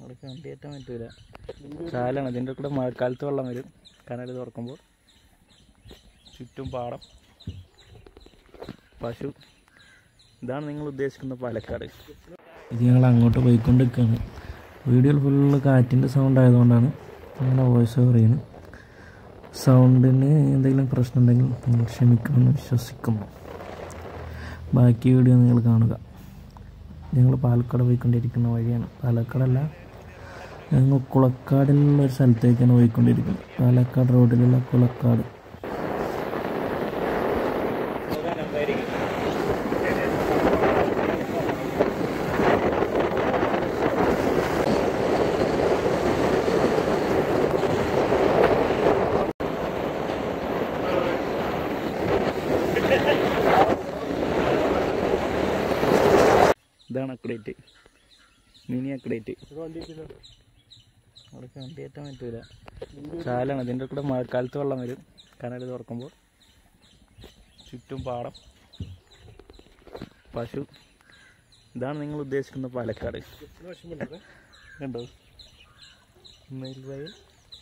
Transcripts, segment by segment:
അവിടെ വണ്ടി കയറ്റാൻ പറ്റൂല ചാലാണ് ഇതിൻ്റെ കൂടെ മഴക്കാലത്ത് വെള്ളം വരും കനൽ തുറക്കുമ്പോൾ ചുറ്റും പാടം പശു ഇതാണ് നിങ്ങൾ ഉദ്ദേശിക്കുന്ന പാലക്കാട് ഇത് ഞങ്ങൾ അങ്ങോട്ട് പോയിക്കൊണ്ടിരിക്കുകയാണ് വീഡിയോയിൽ ഫുള്ള് കാറ്റിൻ്റെ സൗണ്ട് ആയതുകൊണ്ടാണ് അങ്ങനെ വോയിസ് ഓവർ ചെയ്യുന്നത് സൗണ്ടിന് എന്തെങ്കിലും പ്രശ്നം ഉണ്ടെങ്കിൽ നിങ്ങൾ ക്ഷമിക്കുമെന്ന് വിശ്വസിക്കുന്നു ബാക്കി വീഡിയോ നിങ്ങൾ കാണുക ഞങ്ങൾ പാലക്കാട് പോയിക്കൊണ്ടിരിക്കുന്ന വഴിയാണ് പാലക്കാടല്ല ഞങ്ങൾ കുളക്കാടിലുള്ള ഒരു സ്ഥലത്തേക്കാണ് പോയിക്കൊണ്ടിരിക്കുന്നത് പാലക്കാട് റോഡിലുള്ള കുളക്കാട് ഇതാണ് അക്രേറ്റ് മിനി അക്രേറ്റ് അവിടെ വണ്ടി കയറ്റാൻ പറ്റൂല ചാലാണ് ഇതിൻ്റെ കൂടെ മഴക്കാലത്ത് വെള്ളം വരും കനൽ തുറക്കുമ്പോൾ ചുറ്റും പാടം പശു ഇതാണ് നിങ്ങൾ ഉദ്ദേശിക്കുന്ന പാലക്കാട് കണ്ടോ നെൽവയൽ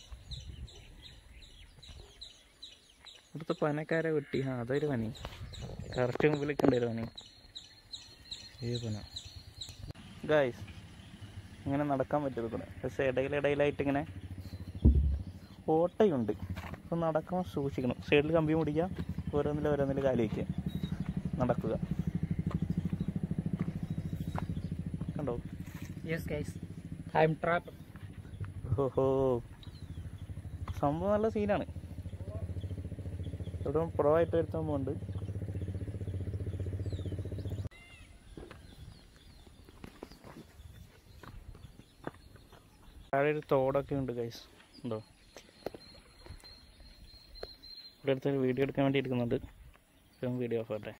ഇവിടുത്തെ പനക്കാരെ വെട്ടി ആ അതൊരു പനി കറക്റ്റ് മുമ്പിലേക്ക് ഉണ്ടായൊരു പനി ഏ പന ഗായ്സ് ഇങ്ങനെ നടക്കാൻ പറ്റും കൂടെ പക്ഷേ ഇടയിലിടയിലായിട്ട് ഇങ്ങനെ ഓട്ടയുണ്ട് അപ്പോൾ നടക്കുമ്പോൾ സൂക്ഷിക്കണം സൈഡിൽ കമ്പി മുടിക്കുക ഓരോന്നിൽ ഓരോന്നിൽ കാല് വയ്ക്കുക നടക്കുക കണ്ടോ Yes, guys. I'm trapped. ഓഹോ സംഭവം നല്ല സീനാണ് ഇവിടെ പ്രോ ആയിട്ട് ഒരു സംഭവം ഉണ്ട് താഴെ ഒരു തോടൊക്കെ ഉണ്ട് ഗൈസ് ഉണ്ടോ ഇവിടെ അടുത്തൊരു വീഡിയോ എടുക്കാൻ വേണ്ടി എടുക്കുന്നുണ്ട് വീഡിയോ ഓഫ് ആട്ടെ